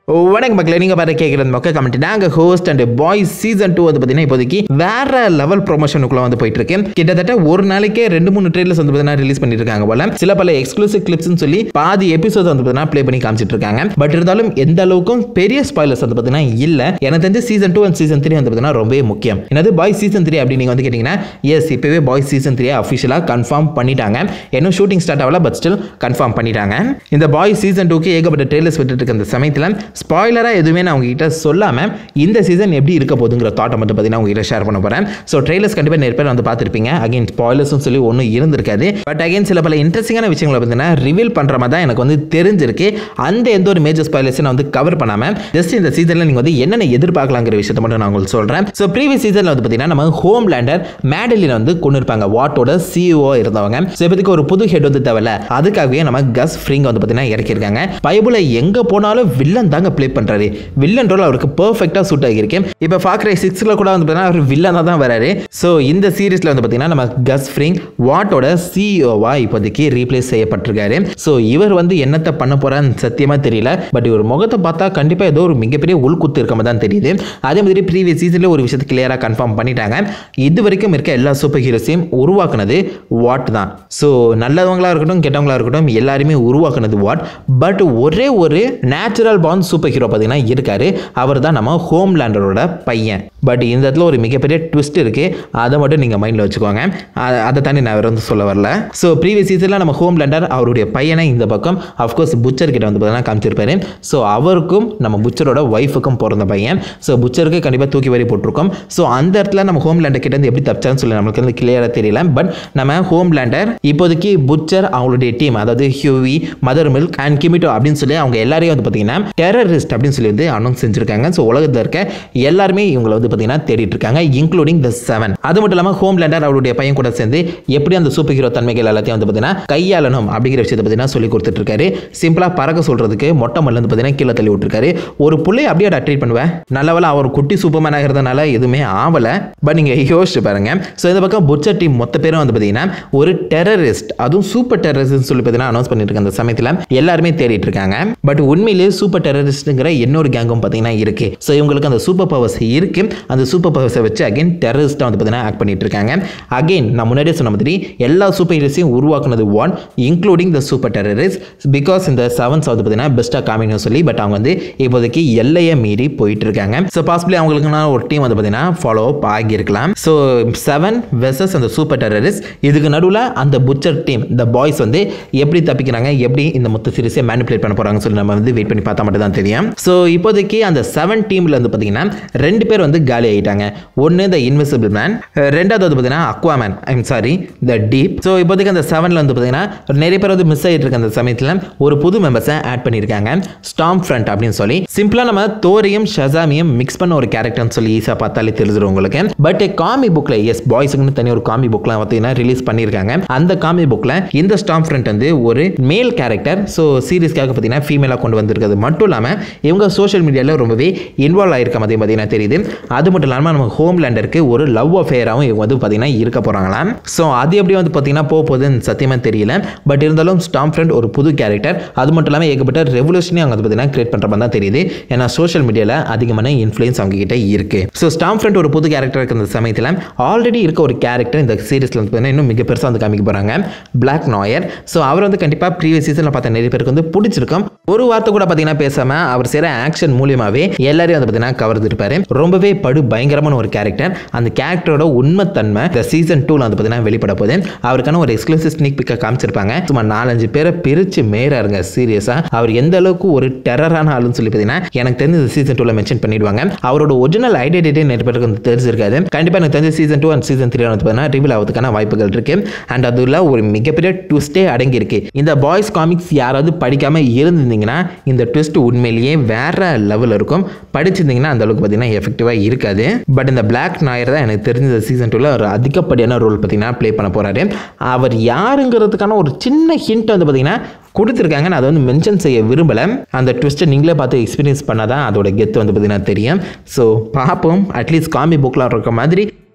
வணக்கம் மக்களே நீங்கள் பாரு கேட்குறது மக்கள் கமெண்ட் நாங்கள் host and boys season two வந்து பார்த்தீங்கன்னா இப்போதைக்கு வேற லெவல் ப்ரொமோஷனுக்குள்ள வந்து போயிட்டு இருக்கு கிட்டத்தட்ட ஒரு நாளைக்கே ரெண்டு மூணு ட்ரெயிலர்ஸ் வந்து பார்த்தீங்கன்னா ரிலீஸ் பண்ணிட்டு இருக்காங்க போல சில பல எக்ஸ்க்ளூசிவ் கிளிப்ஸ்னு சொல்லி பாதி எபிசோட் வந்து பார்த்தீங்கன்னா ப்ளே பண்ணி காமிச்சிட்டு இருக்காங்க பட் இருந்தாலும் எந்த அளவுக்கும் பெரிய ஸ்பாய்லர்ஸ் வந்து பார்த்தீங்கன்னா இல்லை எனக்கு தெரிஞ்சு season two and season three வந்து பார்த்தீங்கன்னா ரொம்பவே முக்கியம் என்னது பாய்ஸ் சீசன் த்ரீ அப்படின்னு நீங்கள் வந்து கேட்டிங்கன்னா எஸ் இப்போவே பாய்ஸ் சீசன் த்ரீ அஃபிஷியலாக கன்ஃபார்ம் பண்ணிட்டாங்க இன்னும் ஷூட்டிங் ஸ்டார்ட் ஆகல பட் ஸ்டில் கன்ஃபார்ம் பண்ணிட்டாங்க இந்த பாய்ஸ் சீசன் டூக்கு ஏகப்பட்ட ட்ரெயிலர்ஸ் விட்டுட்டு இருக்க அந்த சமயத்தில் ஸ்பாய்லராக எதுவுமே நான் உங்ககிட்ட சொல்லாமல் இந்த சீசன் எப்படி இருக்க போகுதுங்கிற தாட்டை மட்டும் பார்த்தீங்கன்னா உங்ககிட்ட ஷேர் பண்ண போகிறேன் ஸோ ட்ரெயிலர்ஸ் கண்டிப்பாக நிறைய பேர் வந்து பார்த்துருப்பீங்க அகைன் ஸ்பாய்லர்ஸ்னு சொல்லி ஒன்றும் இருந்திருக்காது பட் அகைன் சில பல இன்ட்ரெஸ்டிங்கான விஷயங்களை பார்த்தீங்கன்னா ரிவீல் பண்ணுற மாதிரி தான் எனக்கு வந்து தெரிஞ்சிருக்கு அந்த எந்த ஒரு மேஜர் ஸ்பாய்லர்ஸையும் நான் வந்து கவர் பண்ணாமல் ஜஸ்ட் இந்த சீசனில் நீங்கள் வந்து என்னென்ன எதிர்பார்க்கலாங்கிற விஷயத்தை மட்டும் நான் உங்களுக்கு சொல்கிறேன் ஸோ ப்ரீவியஸ் சீசனில் வந்து பார்த்தீங்கன்னா நம்ம ஹோம் லேண்டர் மேடலின் வந்து கொண்டு இருப்பாங்க வாட்டோட சிஇஓ இருந்தவங்க ஸோ இப்போதைக்கு ஒரு புது ஹெட் வந்து தேவையில்ல அதுக்காகவே நம்ம கஸ் ஃப்ரிங் வந்து பார்த்தீங்கன்னா இறக்கியிருக்காங்க பைபிளை எங்கே போனாலும் வில்லன் தாங்க ப்ளே பண்ணுறாரு வில்லன் ரோல் அவருக்கு பர்ஃபெக்டாக சூட் ஆகியிருக்கேன் இப்போ ஃபாக்ரே சிக்ஸில் கூட வந்து பார்த்தீங்கன்னா அவர் வில்லனாக தான் வராரு ஸோ இந்த சீரீஸில் வந்து பார்த்தீங்கன்னா நம்ம கஸ் ஃப்ரிங் வாட்டோட சிஇஓவா இப்போதைக்கு ரீப்ளேஸ் செய்யப்பட்டிருக்காரு ஸோ இவர் வந்து என்னத்தை பண்ண போறான்னு சத்தியமாக தெரியல பட் இவர் முகத்தை பார்த்தா கண்டிப்பாக ஏதோ ஒரு மிகப்பெரிய உள்குத்து இருக்க மாதிரி தான் தெரியுது அதே மாதிரி ப்ரீவியஸ் சீசனில் ஒரு விஷயத்தை கிளியராக கன்ஃபார்ம் பண்ணிட்டாங்க இது வரைக்கும் இருக்க எல்லா சூப்பர் ஹீரோஸையும் உருவாக்குனது வாட் தான் ஸோ நல்லவங்களா இருக்கட்டும் கெட்டவங்களா இருக்கட்டும் எல்லாருமே உருவாக்குனது வாட் பட் ஒரே ஒரு நேச்சுரல் பாண்ட் சூப்பர் ஹீரோ பார்த்தீங்கன்னா இருக்காரு அவர் தான் நம்ம ஹோம் லேண்டரோட பையன் பட் இந்த இடத்துல ஒரு மிகப்பெரிய ட்விஸ்ட் இருக்கு அதை மட்டும் நீங்கள் மைண்டில் வச்சுக்கோங்க அ- அதை தாண்டி நான் வேறு வந்து சொல்ல வரல ஸோ ப்ரீவியஸ் சீசனில் நம்ம ஹோம் லேண்டர் அவருடைய பையனை இந்த பக்கம் அஃப்கோர்ஸ் புச்சர் கிட்ட வந்து பார்த்தீங்கன்னா காமிச்சிருப்பாரு ஸோ அவருக்கும் நம்ம புச்சரோட ஒய்ஃபுக்கும் பிறந்த பையன் ஸோ புச்சருக்கு கண்டிப்பாக தூக்கி வரி போட்டிருக்கோம் ஸோ அந்த இடத்துல நம்ம ஹோம் லேண்டர் கிட்ட இருந்து எப்படி தப்பிச்சான்னு சொல்லி நம்மளுக்கு வந்து கிளியராக தெரியல பட் நம்ம ஹோம் லேண்டர் இப்போதைக்கு புச்சர் அவங்களுடைய டீம் அதாவது Hughie mother milk and Kimiko அப்படின்னு சொல்லி அவங்க எல்லாரையும் வந்து பார்த்தீங்கன்னா டெரரிஸ்ட் அப்படின்னு சொல்லி வந்து அனௌன்ஸ் செஞ்சிருக்காங்க ஸோ உலகத்தில் இருக்க எல்லாருமே இவங்களை வந்து பார்த்தீங்கன்னா தேடிட்டு இருக்காங்க இன்க்ளூடிங் த செவன் அது மட்டும் இல்லாமல் ஹோம் லேண்டர் அவருடைய பையன் கூட சேர்ந்து எப்படி அந்த சூப்பர் ஹீரோ தன்மைகள் எல்லாத்தையும் வந்து பார்த்தீங்கன்னா கையாளணும் அப்படிங்கிற விஷயத்தை பார்த்தீங்கன்னா சொல்லி கொடுத்துட்டு இருக்காரு சிம்பிளாக பறக்க சொல்றதுக்கு மொட்டை மல்ல வந்து பார்த்தீங்கன்னா கீழே தள்ளி விட்டுருக்காரு ஒரு புள்ளைய அப்படியே ட்ரீட் பண்ணுவேன் நல்லவள அவர் குட்டி சூப்பர்மேன் ஆகிறதுனால எதுவுமே ஆகலை பட் நீங்கள் யோசிச்சு பாருங்க ஸோ இந்த பக்கம் புச்சர் டீம் மொத்த பேரும் வந்து பார்த்தீங்கன்னா ஒரு டெரரிஸ்ட் அதுவும் சூப்பர் டெரரிஸ்ட் சொல்லி பார்த்தீங்கன்னா அனௌன்ஸ் பண்ணிட்டு இருக்க அந்த சமயத்தில் எல்லாருமே தேடிட்டு இருக்காங்க பட் உண்மையிலேயே சூப்பர் டெரரிஸ்ட்டுங்கிற இன்னொரு கேங்கும் பார்த்தீங்கன்னா இருக்கு ஸோ இவங்களுக்கு அந்த சூப்பர் பவர்ஸ் இருக்கு அந்த சூப்பர் பவர்ஸை வச்சு அகைன் டெரரிஸ்ட்டாக வந்து பார்த்தீங்கன்னா ஆக்ட் பண்ணிட்டு இருக்காங்க அகைன் நான் முன்னாடியே சொன்ன மாதிரி எல்லா சூப்பர் ஹீரோஸையும் உருவாக்குனது one including the super terrorist because இந்த செவன்ஸ் வந்து பார்த்தீங்கன்னா பெஸ்ட்டாக காமிக்கணும் சொல்லி பட் அவங்க வந்து இப்போதைக்கு எல்லையை மீறி போயிட்டு இருக்காங்க ஸோ பாசிபிளி அவங்களுக்குனா ஒரு டீம் வந்து பார்த்தீங்கன்னா ஃபாலோ அப் ஆகியிருக்கலாம் ஸோ செவன் வெர்சஸ் அந்த சூப்பர் டெரரிஸ்ட் இதுக்கு நடுவில் அந்த புச்சர் டீம் இந்த பாய்ஸ் வந்து எப்படி தப்பிக்கிறாங்க எப்படி இந்த மொத்த சீரிஸை மேனிப்புலேட் பண்ண போகிறாங்கன்னு சொல்லி நம்ம வந்து வெயிட் பண்ணி பார்த்தா மட்டும் தான் தெரியும் ஸோ இப்போதைக்கு அந்த செவன் டீமில் வந்து பார்த்தீங்கன்னா ரெண்டு பேர் வந்து காலி ஆகிட்டாங்க ஒன்று த இன்விசிபிள் மேன் ரெண்டாவது வந்து பார்த்தீங்கன்னா Aquaman I'm sorry the deep so இப்போதைக்கு அந்த செவனில் வந்து பார்த்தீங்கன்னா நிறைய பேர் வந்து மிஸ் ஆகிட்டு இருக்க அந்த சமயத்தில் ஒரு புது மெம்பர்ஸை ஆட் பண்ணியிருக்காங்க ஸ்டாம் ஃப்ரண்ட் அப்படின்னு சொல்லி சிம்பிளாக நம்ம தோரியும் ஷசாமியும் மிக்ஸ் பண்ண ஒரு கேரக்டர்னு சொல்லி ஈஸியாக பார்த்தாலே தெரிஞ்சிடும் உங்களுக்கு பட் காமி புக்கில் எஸ் பாய்ஸுக்குன்னு தனி ஒரு காமி புக்லாம் பார்த்தீங்கன்னா ரிலீஸ் பண்ணியிருக்காங்க அந்த காமி புக்கில் இந்த ஸ்டாம் ஃப்ரண்ட் வந்து ஒரு மேல் கேரக்டர் ஸோ சீரிஸ்க்காக பார்த்தீங்கன்னா ஃபீமேலாக கொண்டு வந்திருக்கிறது மட்டும் இல்லாமல் இவங்க சோஷியல் மீடியாவில் ரொம்பவே இன்வால்வ் ஆயிருக்க மாதிரி பார்த்தீங்கன்னா தெரியுது அது மட்டும் இல்லாமல் நம்ம ஹோம் லேண்டருக்கு ஒரு லவ் அஃபேராகவும் இவங்க வந்து பார்த்தீங்கன்னா இருக்க போகிறாங்களாம் ஸோ அது எப்படி வந்து பார்த்தீங்கன்னா போக போகுதுன்னு சத்தியமாக தெரியல பட் இருந்தாலும் ஸ்டாம் ஃப்ரண்ட் ஒரு புது கேரக்டர் அது மட்டும் இல்லாமல் ஏகப்பட்ட ரெவல்யூஷனே அவங்க வந்து பார்த்தீங்கன்னா கிரியேட் பண்ணுற மாதிரி தான் தெரியுது ஏன்னா சோஷியல் மீடியாவில் அதிகமான இன்ஃப்ளூயன்ஸ் அவங்க கிட்ட இருக்கு ஸோ ஸ்டாம் ஃப்ரண்ட் ஒரு புது கேரக்டர் இருக்கிற அந்த சமயத்தில் ஆல்ரெடி இருக்க ஒரு கேரக்டர் இந்த சீரிஸில் வந்து பார்த்தீங்கன்னா இன்னும் மிக பெருசாக வந்து காமிக்க போகிறாங்க பிளாக் நாயர் ஸோ அவர் வந்து கண்டிப்பாக ப்ரீவியஸ் சீசனில் பார்த்த நிறைய பேருக்கு வந்து பிடிச்சிருக்கும் ஒரு வார்த்தை கூட பார்த்தீங்கன்னா பேசாமல் அவர் செய்கிற ஆக்ஷன் மூலியமாகவே எல்லாரையும் வந்து பார்த்தீங்கன்னா கவர்ந்து இருப்பாரு ரொம்பவே படு பயங்கரமான ஒரு கேரக்டர் அந்த கேரக்டரோட உண்மைத்தன்மை இந்த சீசன் டூவில் வந்து பார்த்தீங்கன்னா வெளிப்பட போகுது அவருக்கான ஒரு எக்ஸ்க்ளூசிவ் ஸ்னீக் பிக்கை காமிச்சிருப்பாங்க சும்மா நாலஞ்சு பேரை பிரித்து மேறாருங்க சீரியஸாக அவர் எந்த அளவுக்கு ஒரு டெரரான ஆளுன்னு சொல்லி பார்த்தீங்கன்னா எனக்கு தெரிஞ்ச இந்த சீசன் டூவில் மென்ஷன் பண்ணிடுவாங்க அவரோட ஒரிஜினல் ஐடென்டிட்டி நிறைய பேருக்கு வந்து தெரிஞ்சிருக்காது கண்டிப்பாக எனக்கு தெரிஞ்ச season two and season three வந்து பார்த்தீங்கன்னா ரிவீல் ஆகிறதுக்கான வாய்ப்புகள் இருக்கு அண்ட் அதில் ஒரு மிகப்பெரிய ட்விஸ்டே அடங்கியிருக்கு இந்த பாய்ஸ் காமிக்ஸ் யாராவது படிக்காம இருந்திருந்தீங்கன்னா இந்த ட்விஸ்ட் உண்மையிலேயே வேற லெவல் இருக்கும் படிச்சிருந்தீங்கன்னா அந்த அளவுக்கு பார்த்தீங்கன்னா எஃபெக்டிவாக இருக்காது பட் இந்த பிளாக் நாயர் தான் எனக்கு தெரிஞ்ச சீசன் டூவில் ஒரு அதிகப்படியான ரோல் பார்த்தீங்கன்னா ப்ளே பண்ண போகிறாரு அவர் யாருங்கிறதுக்கான ஒரு சின்ன ஹிண்ட் வந்து பார்த்தீங்கன்னா கொடுத்துருக்காங்க நான் அதை வந்து மென்ஷன் செய்ய விரும்பலை அந்த ட்விஸ்ட்டை நீங்களே பார்த்து எக்ஸ்பீரியன்ஸ் பண்ணால் தான் அதோட கெத்து வந்து பார்த்தீங்கன்னா தெரியும் ஸோ பார்ப்போம் அட்லீஸ்ட் காமி புக்கில் இருக்க மாதிரி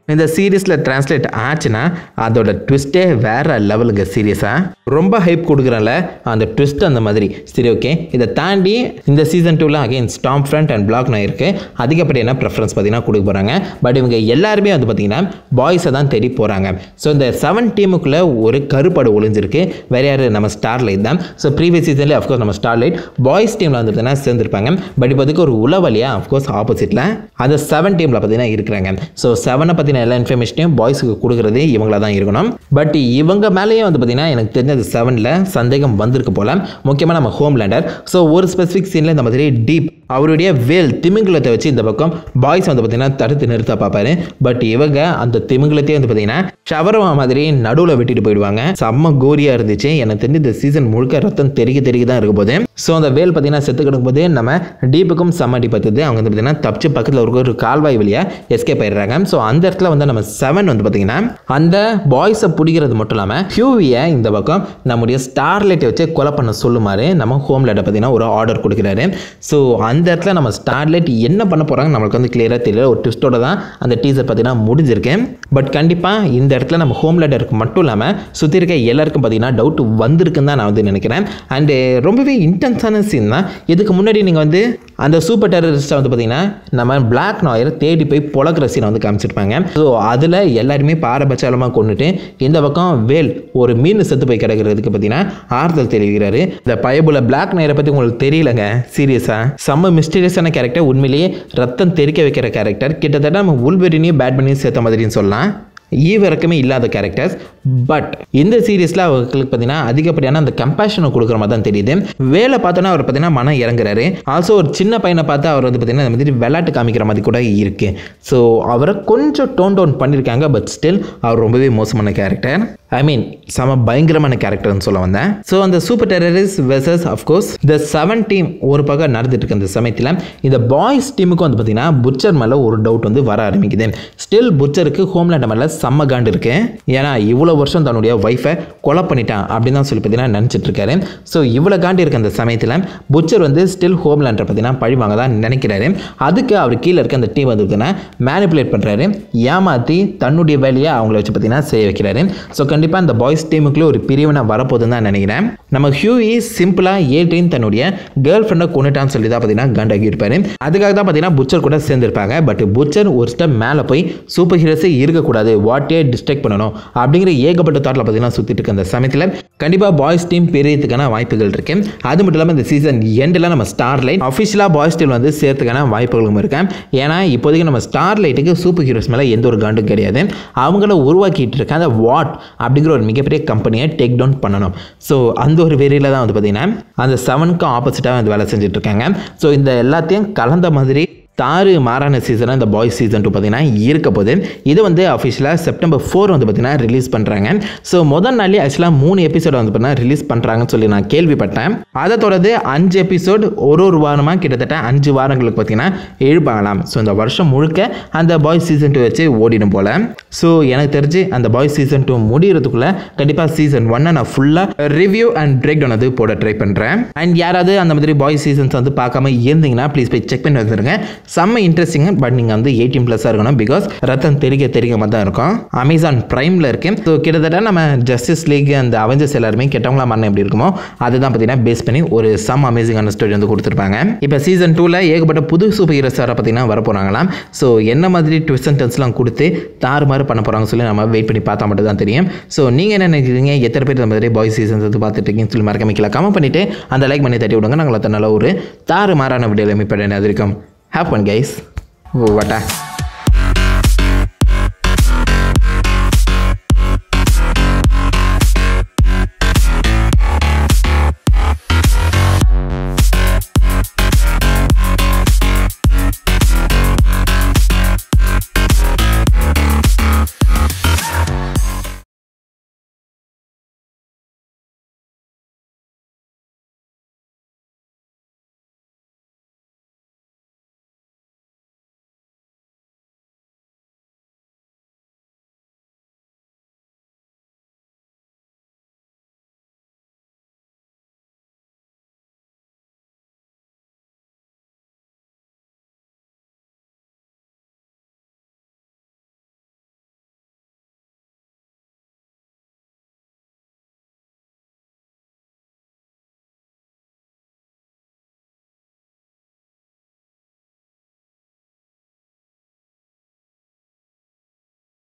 இந்த சீரீஸில் டிரான்ஸ்லேட் ஆச்சுன்னா அதோட ட்விஸ்ட்டே வேற லெவலுங்க சீரியஸாக ரொம்ப ஹைப் கொடுக்குறனால அந்த ட்விஸ்ட் அந்த மாதிரி சரி ஓகே இதை தாண்டி இந்த சீசன் டூவில் again Stormfront and black நாயிருக்கு அதிகப்படியான ப்ரெஃபரன்ஸ் பார்த்தீங்கன்னா கொடுக்க போகிறாங்க பட் இவங்க எல்லாருமே வந்து பார்த்தீங்கன்னா பாய்ஸை தான் தேடி போகிறாங்க ஸோ இந்த செவன் டீமுக்குள்ளே ஒரு கருப்படு ஒளிஞ்சிருக்கு வேற யார் நம்ம ஸ்டார்லைட் தான் ஸோ ப்ரீவியஸ் சீசன்லேயே அஃப்கோர்ஸ் நம்ம ஸ்டார்லைட் பாய்ஸ் டீமில் வந்து பார்த்தீங்கன்னா சேர்ந்துருப்பாங்க பட் இப்போதைக்கு ஒரு உளவலியா அஃப்கோர்ஸ் ஆப்போசிட்டில் அந்த செவன் டீமில் பார்த்தீங்கன்னா இருக்கிறாங்க ஸோ செவனை பற்றின எல்லா இன்ஃபர்மேஷனையும் பாய்ஸுக்கு கொடுக்குறது இவங்களா தான் இருக்கணும் பட் இவங்க மேலேயே வந்து பார்த்தீங்கன்னா எனக்கு தெரிஞ்சது செவனில் சந்தேகம் வந்திருக்கு போல முக்கியமாக நம்ம ஹோம்லேண்டர் ஸோ ஒரு ஸ்பெசிஃபிக் சீனில் இந்த மாதிரி டீப் அவருடைய வேல் திமிங்கலத்தை வச்சு இந்த பக்கம் பாய்ஸ் வந்து பார்த்தீங்கன்னா தடுத்து நிறுத்த பார்ப்பாரு பட் இவங்க அந்த திமிங்கலத்தையே வந்து பார்த்தீங்கன்னா ஷவரமா மாதிரி நடுவில் விட்டுட்டு போயிடுவாங்க செம்ம கோரியாக இருந்துச்சு எனக்கு தெரிஞ்சு இந்த சீசன் முழுக்க ரத்தம் தெரிய தெரிய தான் இருக்க போது ஸோ அந்த வேல் பார்த்தீங்கன்னா செத்து கிடக்கும் போது நம்ம டீப்புக்கும் செம்ம அடி பார்த்துது அவங்க வந்து பார்த்தீங்கன்னா தப்பிச்சு பக்கத்தில் ஒரு ஒரு கால்வாய் வழியாக எஸ்கேப் ஆயிடுறாங்க ஸோ அந்த இடத்துல வந்து நம்ம செவன் வந்து பார்த்தீங்கன்னா அந்த பாய்ஸை பிடிக்கிறது மட்டும் இல்லாமல் ஹியூவியை இந்த பக்கம் நம்முடைய ஸ்டார்லைட்டை வச்சு கொலை பண்ண சொல்லுமாறு நம்ம ஹோம்லேட்டை பார்த்தீங்கன்னா ஒரு ஆர்டர் கொடுக்குறாரு ஸோ அந்த இடத்துல நம்ம ஸ்டார்லைட் என்ன பண்ண போகிறாங்க நம்மளுக்கு வந்து கிளியராக தெரியல ஒரு ட்விஸ்ட்டோட தான் அந்த டீசர் பார்த்தீங்கன்னா முடிஞ்சிருக்கு பட் கண்டிப்பாக இந்த இடத்துல நம்ம ஹோம்லேட்டருக்கு மட்டும் இல்லாமல் சுற்றி இருக்க எல்லாருக்கும் பார்த்தீங்கன்னா டவுட் வந்திருக்குன்னு தான் நான் வந்து நினைக்கிறேன் அண்டு ரொம்பவே இன்டென்ஸான சீன் தான் இதுக்கு முன்னாடி நீங்கள் வந்து அந்த சூப்பர் டெரரிஸ்ட்டை வந்து பார்த்தீங்கன்னா நம்ம பிளாக் நாயர் தேடி போய் பொழக்கிற சீனை வந்து காமிச்சிருப்பாங்க ஸோ அதில் எல்லாருமே பாரபட்சமாக கொண்டுட்டு இந்த பக்கம் வேல் ஒரு மீன் செத்து போய் கிடக்கிறதுக்கு பார்த்தீங்கன்னா ஆறுதல் தெரிவிக்கிறாரு இந்த பயபுல பிளாக் நாயரை பற்றி உங்களுக்கு தெரியலங்க சீரியஸாக செம்ம மிஸ்டீரியஸான கேரக்டர் உண்மையிலேயே ரத்தம் தெறிக்க வைக்கிற கேரக்டர் கிட்டத்தட்ட நம்ம உள்வெரினையும் பேட் பண்ணியும் சேர்த்த மாதிரின்னு சொல்லலாம் ஈவிறக்கமே இல்லாத கேரக்டர்ஸ் பட் இந்த சீரீஸில் அவர்களுக்கு பார்த்தீங்கன்னா அதிகப்படியான அந்த கம்பேஷனை கொடுக்குற மாதிரி தான் தெரியுது வேலை பார்த்தோன்னா அவர் பார்த்தீங்கன்னா மனம் இறங்குறாரு ஆல்சோ ஒரு சின்ன பையனை பார்த்து அவர் வந்து பார்த்தீங்கன்னா இந்த மாதிரி விளையாட்டு காமிக்கிற மாதிரி கூட இருக்கு ஸோ அவரை கொஞ்சம் டோன் டவுன் பண்ணியிருக்காங்க பட் ஸ்டில் அவர் ரொம்பவே மோசமான கேரக்டர் ஐ மீன் செம பயங்கரமான கேரக்டர்னு சொல்ல வந்தேன் ஸோ அந்த சூப்பர் டெரரிஸ்ட் வெர்சஸ் அஃப்கோர்ஸ் இந்த செவன் டீம் ஒரு பக்கம் நடந்துட்டு இருக்க அந்த சமயத்தில் இந்த பாய்ஸ் டீமுக்கும் வந்து பார்த்தீங்கன்னா புச்சர் மேலே ஒரு டவுட் வந்து வர ஆரம்பிக்குது ஸ்டில் புச்சருக்கு ஹோம்லேண்ட் மேலே செம்ம காண்டு இருக்கு ஏன்னா இவ்வளோ வருஷம் தன்னுடைய ஒய்ஃபை கொலை பண்ணிட்டான் அப்படின்னு தான் சொல்லி பார்த்தீங்கன்னா நினச்சிட்டு இருக்காரு ஸோ இவ்வளோ காண்டு இருக்க அந்த சமயத்தில் புச்சர் வந்து ஸ்டில் ஹோம்லேண்டை பார்த்தீங்கன்னா பழி வாங்க தான் நினைக்கிறாரு அதுக்கு அவர் கீழே இருக்க அந்த டீம் வந்து பார்த்தீங்கன்னா மேனிப்புலேட் பண்ணுறாரு ஏமாற்றி தன்னுடைய வேலையை அவங்கள வச்சு பார்த்தீங்கன்னா செய்ய வைக்கிறாரு ஸோ கண்டிப்பாக அந்த பாய்ஸ் டீமுக்குள்ளே ஒரு பிரிவினை வரப்போகுதுன்னு தான் நினைக்கிறேன் நம்ம ஹியூஇ சிம்பிளாக ஏட்ரின் தன்னுடைய கேர்ள் ஃப்ரெண்டை கொண்டுட்டான்னு சொல்லி தான் பார்த்தீங்கன்னா கண்டாகி இருப்பாரு அதுக்காக தான் பார்த்தீங்கன்னா புச்சர் கூட சேர்ந்துருப்பாங்க பட் புச்சர் ஒரு ஸ்டெப் மேலே போய் சூப்பர் ஹீரோஸே இருக்கக்கூடாது வாட்டே டிஸ்ட்ராக்ட் பண்ணணும் அப்படிங்கிற ஏகப்பட்ட தாட்டில் பார்த்தீங்கன்னா சுற்றிட்டு இருக்க அந்த சமயத்தில் கண்டிப்பாக பாய்ஸ் டீம் பெரியதுக்கான வாய்ப்புகள் இருக்கு அது மட்டும் இல்லாமல் இந்த சீசன் எண்டில் நம்ம ஸ்டார் லைட் அஃபிஷியலாக பாய்ஸ் டீம் வந்து சேர்த்துக்கான வாய்ப்புகளும் இருக்கு ஏன்னா இப்போதைக்கு நம்ம ஸ்டார் லைட்டுக்கு சூப்பர் ஹீரோஸ் மேலே எந்த ஒரு காண்டும் கிடையாது அவங்கள உருவாக்கிட்டு இருக்க அந்த வாட் அப்படிங்கிற ஒரு மிகப்பெரிய கம்பெனியை டேக் டவுன் பண்ணணும் ஸோ அந்த ஒரு வெறியில் தான் வந்து பார்த்தீங்கன்னா அந்த செவனுக்கு ஆப்போசிட்டாக வந்து வேலை செஞ்சுட்டு இருக்காங்க ஸோ இந்த எல்லாத்தையும் கலந்த மாதிரி தாறு மாறான சீசனாக இந்த பாய்ஸ் சீசன் டூ பார்த்தீங்கன்னா இருக்க போது இது வந்து அஃபிஷியலாக செப்டம்பர் ஃபோர் வந்து பார்த்தீங்கன்னா ரிலீஸ் பண்ணுறாங்க ஸோ முதல் நாளே ஆக்சுவலாக மூணு எபிசோட் வந்து பார்த்தீங்கன்னா ரிலீஸ் பண்ணுறாங்கன்னு சொல்லி நான் கேள்விப்பட்டேன் அதை தொடர்ந்து அஞ்சு எபிசோட் ஒரு ஒரு வாரமாக கிட்டத்தட்ட அஞ்சு வாரங்களுக்கு பார்த்தீங்கன்னா எழுப்பாங்களாம் ஸோ இந்த வருஷம் முழுக்க அந்த பாய்ஸ் சீசன் டூ வச்சு ஓடிடும் போல் ஸோ எனக்கு தெரிஞ்சு அந்த பாய்ஸ் சீசன் டூ முடிகிறதுக்குள்ளே கண்டிப்பாக சீசன் ஒன்னை நான் ஃபுல்லாக ரிவ்யூ அண்ட் பிரேக் டவுன் வந்து போட ட்ரை பண்ணுறேன் அண்ட் யாராவது அந்த மாதிரி பாய்ஸ் சீசன்ஸ் வந்து பார்க்காம இருந்தீங்கன்னா ப்ளீஸ் போய் செக் பண்ணி வந்துருங்க செம்ம இன்ட்ரெஸ்டிங் பட் நீங்கள் வந்து எயிட்டீன் ப்ளஸ்ஸாக இருக்கணும் பிகாஸ் ரத்தம் தெரிய தெரிய மாதிரி தான் இருக்கும் அமேசான் ப்ரைமில் இருக்கு ஸோ கிட்டத்தட்ட நம்ம ஜஸ்டிஸ் லீக் அந்த அவெஞ்சர்ஸ் எல்லாருமே கெட்டவங்களா மரணம் எப்படி இருக்குமோ அதுதான் பார்த்தீங்கன்னா பேஸ் பண்ணி ஒரு சம் அமேசிங்கான ஸ்டோரி வந்து கொடுத்துருப்பாங்க இப்போ சீசன் டூவில் ஏகப்பட்ட புது சூப்பர் ஹீரோஸ் வர பார்த்தீங்கன்னா வர போகிறாங்களாம் ஸோ என்ன மாதிரி ட்விஸ்ட் அண்ட் டென்ஸ்லாம் கொடுத்து தாறுமாறு பண்ண போகிறாங்க சொல்லி நம்ம வெயிட் பண்ணி பார்த்தா மட்டும் தான் தெரியும் ஸோ நீங்கள் என்ன நினைக்கிறீங்க எத்தனை பேர் இந்த மாதிரி பாய்ஸ் சீசன்ஸ் வந்து பார்த்துட்டு இருக்கீங்கன்னு சொல்லி மறக்காம கீழே கமெண்ட் பண்ணிவிட்டு அந்த லைக் பண்ணி தட்டி விடுங்க நாங்கள் நல்ல ஒரு தாறு மாறான வீடியோவில் மீட் பண்ண இருக்கும் Have fun, guys. Wata.